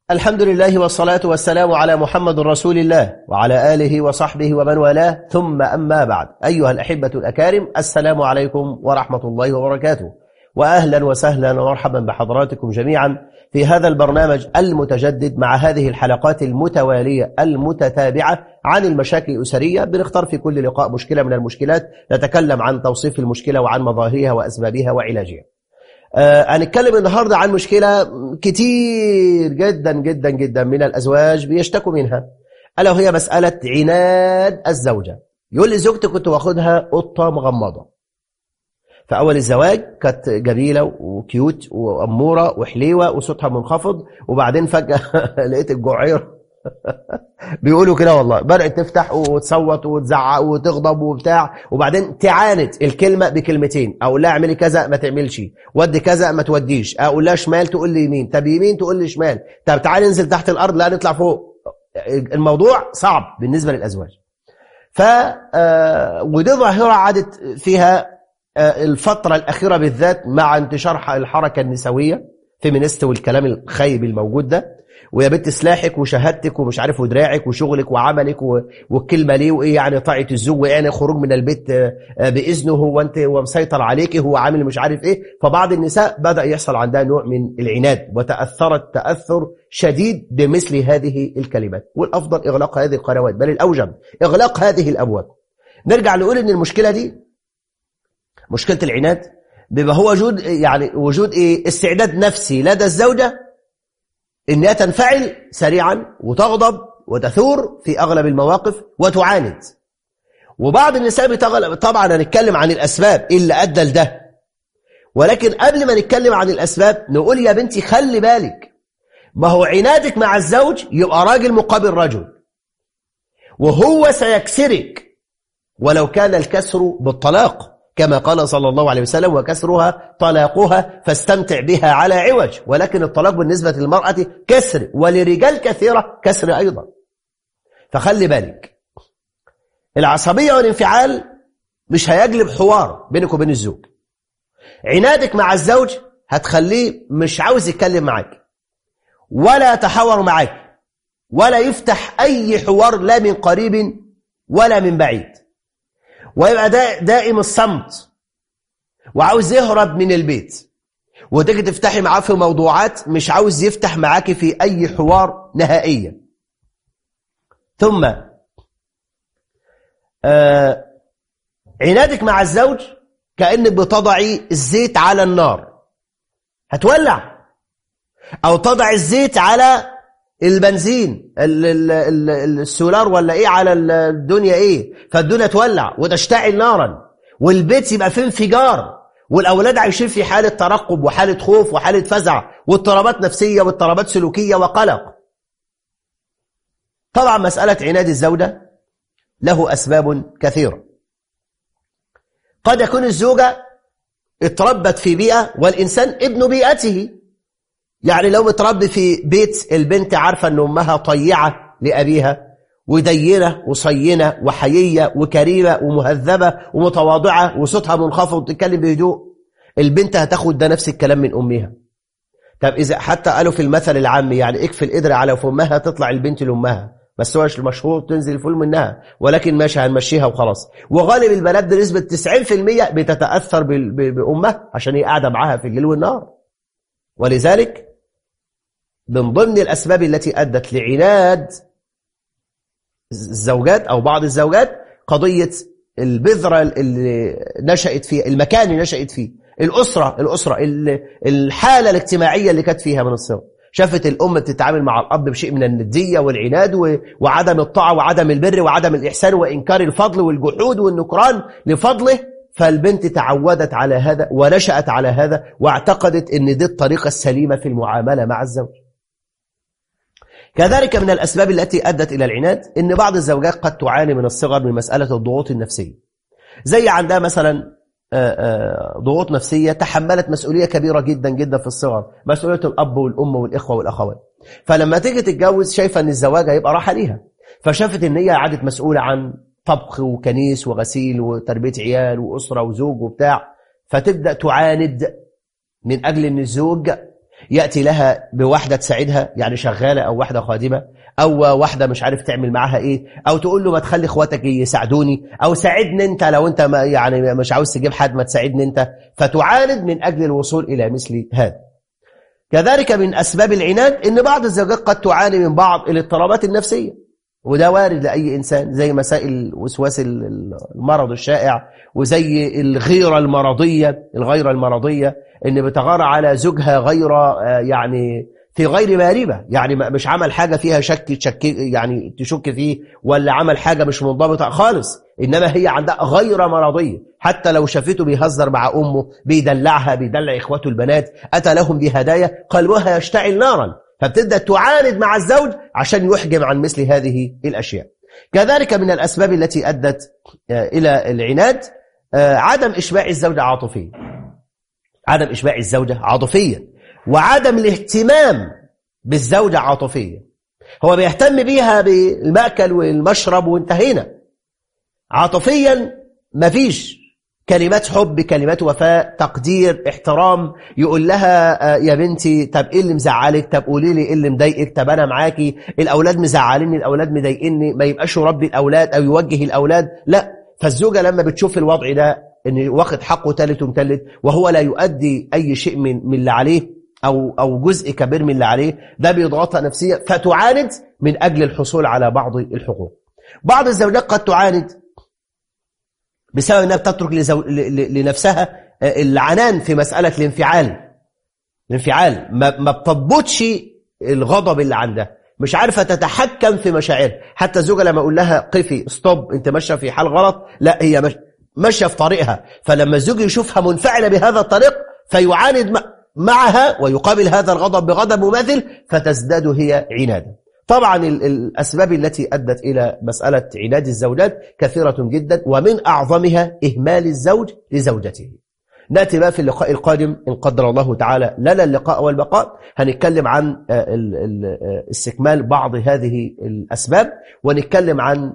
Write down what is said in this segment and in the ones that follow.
الحمد لله والصلاة والسلام على محمد رسول الله وعلى آله وصحبه ومن والاه ثم أما بعد أيها الأحبة الأكارم السلام عليكم ورحمة الله وبركاته وأهلا وسهلا ومرحبا بحضراتكم جميعا في هذا البرنامج المتجدد مع هذه الحلقات المتوالية المتتابعة عن المشاكل الأسرية بنختار في كل لقاء مشكلة من المشكلات نتكلم عن توصيف المشكلة وعن مظاهرها وأسبابها وعلاجها آه هنتكلم النهاردة عن مشكلة كتير جدا جدا جدا من الأزواج بيشتكوا منها ألا وهي مسألة عناد الزوجة يقول لي زوجتي كنت واخدها قطة مغمضة في أول الزواج كانت جميلة وكيوت وأمورة وحليوة وصوتها منخفض وبعدين فجأة لقيت الجعير بيقولوا كده والله بدأت تفتح وتصوت وتزعق وتغضب وبتاع وبعدين تعاند الكلمة بكلمتين أقول لها اعملي كذا ما تعملش ودي كذا ما توديش أقول لها شمال تقول لي يمين طب يمين تقول لي شمال طب تعالي ننزل تحت الأرض لا نطلع فوق الموضوع صعب بالنسبة للأزواج ف ودي ظاهرة عادت فيها الفترة الأخيرة بالذات مع انتشار الحركة النسوية فيمينيست والكلام الخايب الموجود ده ويا بنت سلاحك وشهادتك ومش عارف ودراعك وشغلك وعملك والكلمه ليه وايه يعني طاعه الزوج وايه خروج من البيت باذنه هو انت هو مسيطر عليك هو عامل مش عارف ايه فبعض النساء بدا يحصل عندها نوع من العناد وتاثرت تاثر شديد بمثل هذه الكلمات والافضل اغلاق هذه القنوات بل الاوجب اغلاق هذه الابواب نرجع نقول ان المشكله دي مشكله العناد بيبقى هو وجود يعني وجود ايه استعداد نفسي لدى الزوجه انها تنفعل سريعا وتغضب وتثور في اغلب المواقف وتعاند وبعض النساء بتغلب طبعا هنتكلم عن الاسباب اللي ادى لده ولكن قبل ما نتكلم عن الاسباب نقول يا بنتي خلي بالك ما هو عنادك مع الزوج يبقى راجل مقابل رجل وهو سيكسرك ولو كان الكسر بالطلاق كما قال صلى الله عليه وسلم وكسرها طلاقها فاستمتع بها على عوج ولكن الطلاق بالنسبة للمرأة كسر ولرجال كثيرة كسر أيضا فخلي بالك العصبية والانفعال مش هيجلب حوار بينك وبين الزوج عنادك مع الزوج هتخليه مش عاوز يتكلم معاك ولا يتحاور معاك ولا يفتح أي حوار لا من قريب ولا من بعيد ويبقى دا دائم الصمت وعاوز يهرب من البيت وتيجي تفتحي معاه في موضوعات مش عاوز يفتح معاكي في أي حوار نهائيا ثم آه عنادك مع الزوج كأنك بتضعي الزيت على النار هتولع أو تضع الزيت على البنزين السولار ولا ايه على الدنيا ايه فالدنيا تولع وتشتعل نارا والبيت يبقى فيه انفجار والاولاد عايشين في حاله ترقب وحاله خوف وحاله فزع واضطرابات نفسيه واضطرابات سلوكيه وقلق طبعا مساله عناد الزوجه له اسباب كثيره قد يكون الزوجه اتربت في بيئه والانسان ابن بيئته يعني لو متربي في بيت البنت عارفة أن أمها طيعة لأبيها ودينة وصينة وحيية وكريمة ومهذبة ومتواضعة وصوتها منخفض وتتكلم بهدوء البنت هتاخد ده نفس الكلام من أمها طب إذا حتى قالوا في المثل العامي يعني اكفي القدر على فمها تطلع البنت لأمها بس هو المشهور تنزل الفول منها ولكن ماشي هنمشيها وخلاص وغالب البنات بنسبة 90% بتتأثر بأمها عشان هي قاعدة معاها في الليل والنهار ولذلك من ضمن الأسباب التي أدت لعناد الزوجات أو بعض الزوجات قضية البذرة اللي نشأت فيه المكان اللي نشأت فيه الأسرة الأسرة الحالة الاجتماعية اللي كانت فيها من الصغر شافت الأم بتتعامل مع الأب بشيء من الندية والعناد وعدم الطاعة وعدم البر وعدم الإحسان وإنكار الفضل والجحود والنكران لفضله فالبنت تعودت على هذا ونشأت على هذا واعتقدت ان دي الطريقة السليمة في المعاملة مع الزوج كذلك من الأسباب التي أدت إلى العناد إن بعض الزوجات قد تعاني من الصغر من مسألة الضغوط النفسية زي عندها مثلا ضغوط نفسية تحملت مسؤولية كبيرة جدا جدا في الصغر مسؤولية الأب والأم والإخوة والأخوات فلما تيجي تتجوز شايفة أن الزواج هيبقى راحة ليها فشافت أن هي عادت مسؤولة عن طبخ وكنيس وغسيل وتربية عيال وأسرة وزوج وبتاع فتبدأ تعاند من أجل أن الزوج يأتي لها بواحدة تساعدها يعني شغالة أو واحدة خادمة أو واحدة مش عارف تعمل معاها إيه أو تقول له ما تخلي إخواتك يساعدوني أو ساعدني أنت لو أنت ما يعني مش عاوز تجيب حد ما تساعدني أنت فتعاند من أجل الوصول إلى مثل هذا كذلك من أسباب العناد أن بعض الزوجات قد تعاني من بعض الاضطرابات النفسية وده وارد لأي إنسان زي مسائل وسواس المرض الشائع وزي الغيرة المرضية الغيرة المرضية ان بتغار على زوجها غير يعني في غير ماربة يعني مش عمل حاجة فيها شك تشك يعني تشك فيه ولا عمل حاجة مش منضبطة خالص إنما هي عندها غير مرضية حتى لو شافته بيهزر مع أمه بيدلعها بيدلع إخواته البنات أتى لهم بهدايا قلبها يشتعل نارا فبتبدأ تعاند مع الزوج عشان يحجم عن مثل هذه الأشياء كذلك من الأسباب التي أدت إلى العناد عدم إشباع الزوجة عاطفيا عدم إشباع الزوجة عاطفيا وعدم الاهتمام بالزوجة عاطفيا هو بيهتم بيها بالمأكل والمشرب وانتهينا عاطفيا مفيش كلمات حب كلمات وفاء تقدير احترام يقول لها يا بنتي طب ايه اللي مزعلك طب قولي لي ايه اللي مضايقك طب انا معاكي الاولاد مزعليني الاولاد مضايقني ما يبقاش يربي الاولاد او يوجه الاولاد لا فالزوجه لما بتشوف الوضع ده ان واخد حقه ثالث ومثلث وهو لا يؤدي اي شيء من من اللي عليه او او جزء كبير من اللي عليه ده بيضغطها نفسيا فتعاند من اجل الحصول على بعض الحقوق بعض الزوجات قد تعاند بسبب انها بتترك لزو... لنفسها العنان في مساله الانفعال الانفعال ما, ما بتضبطش الغضب اللي عندها مش عارفه تتحكم في مشاعرها حتى الزوجه لما اقول لها قفي ستوب انت ماشيه في حال غلط لا هي مش... ماشيه في طريقها فلما الزوج يشوفها منفعله بهذا الطريق فيعاند معها ويقابل هذا الغضب بغضب مماثل فتزداد هي عنادا طبعا الأسباب التي أدت إلى مسألة عناد الزوجات كثيرة جدا ومن أعظمها إهمال الزوج لزوجته نأتي بقى في اللقاء القادم إن قدر الله تعالى لنا اللقاء والبقاء هنتكلم عن استكمال بعض هذه الأسباب ونتكلم عن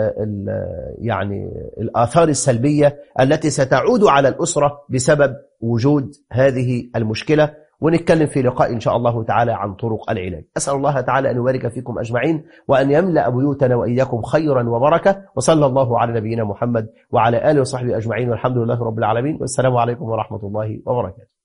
يعني الآثار السلبية التي ستعود على الأسرة بسبب وجود هذه المشكلة ونتكلم في لقاء إن شاء الله تعالى عن طرق العلاج أسأل الله تعالى أن يبارك فيكم أجمعين وأن يملأ بيوتنا وإياكم خيرا وبركة وصلى الله على نبينا محمد وعلى آله وصحبه أجمعين والحمد لله رب العالمين والسلام عليكم ورحمة الله وبركاته